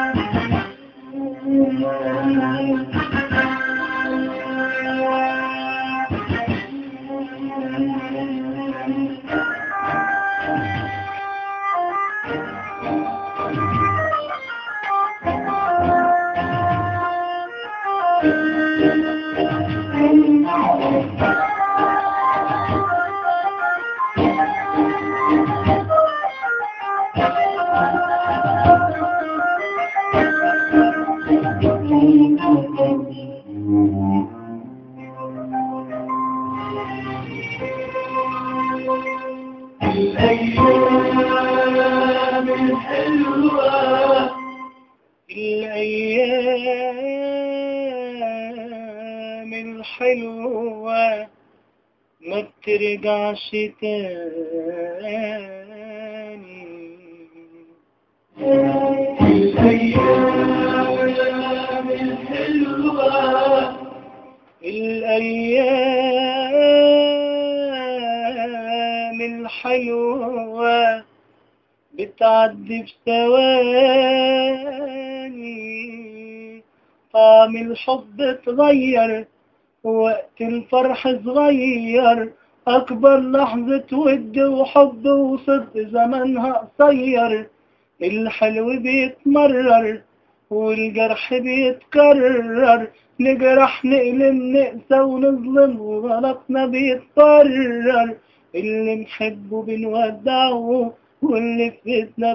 الأيام الحلوة الأيام الحلوة ما بترجعش تاني الأيام الحلوة الأيام الحلوة بتعدي بثواني طعم الحب اتغير وقت الفرح صغير أكبر لحظة ود وحب وصدق زمنها قصير الحلو بيتمرر والجرح بيتكرر نجرح نقلم نقسى ونظلم وغلطنا بيتكرر اللي نحبه بنودعه واللي في ايدنا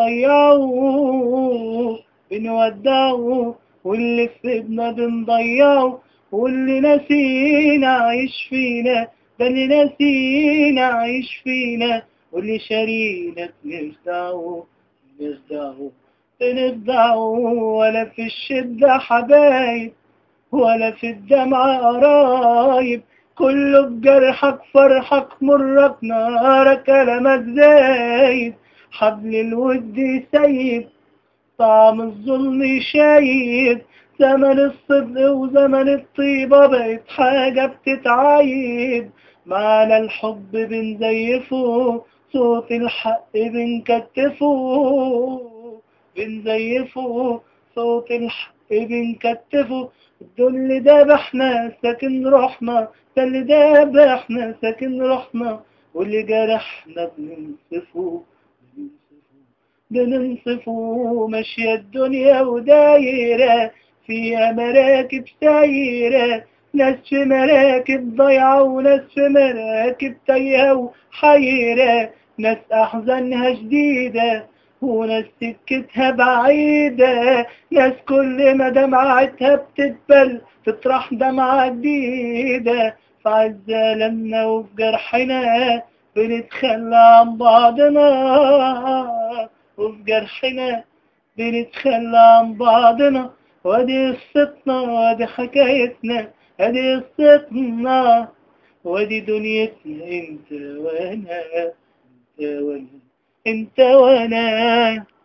بنضيعه بنودعه واللي في ايدنا بنضيعه واللي ناسينا عايش فينا ده اللي ناسينا عايش فينا واللي شارينا بنخدعه بنخدعه بنخدعه ولا في الشدة حبايب ولا في الدمع قرايب كله بجرحك فرحك مرك نارك ألمك زايد حبل الود سيد طعم الظلم شايد زمن الصدق وزمن الطيبة بقت حاجة بتتعايد معنى الحب بنزيفه صوت الحق بنكتفه بنزيفه صوت الحق بنكتفه الدل دبحنا ساكن روحنا ده اللي دبحنا ساكن روحنا واللي جرحنا بننصفه بننصفه ماشية الدنيا ودايرة فيها مراكب سايرة ناس في مراكب ضايعة وناس في مراكب تايهة وحيرة ناس أحزانها شديدة وناس سكتها بعيدة ناس كل ما دمعتها بتتبل تطرح دمعة جديدة في عز ألمنا وفي جرحنا بنتخلى عن بعضنا وفي جرحنا بنتخلى عن بعضنا وادي قصتنا وادي حكايتنا ادي قصتنا وادي دنيتنا انت وانا انت وانا انت وانا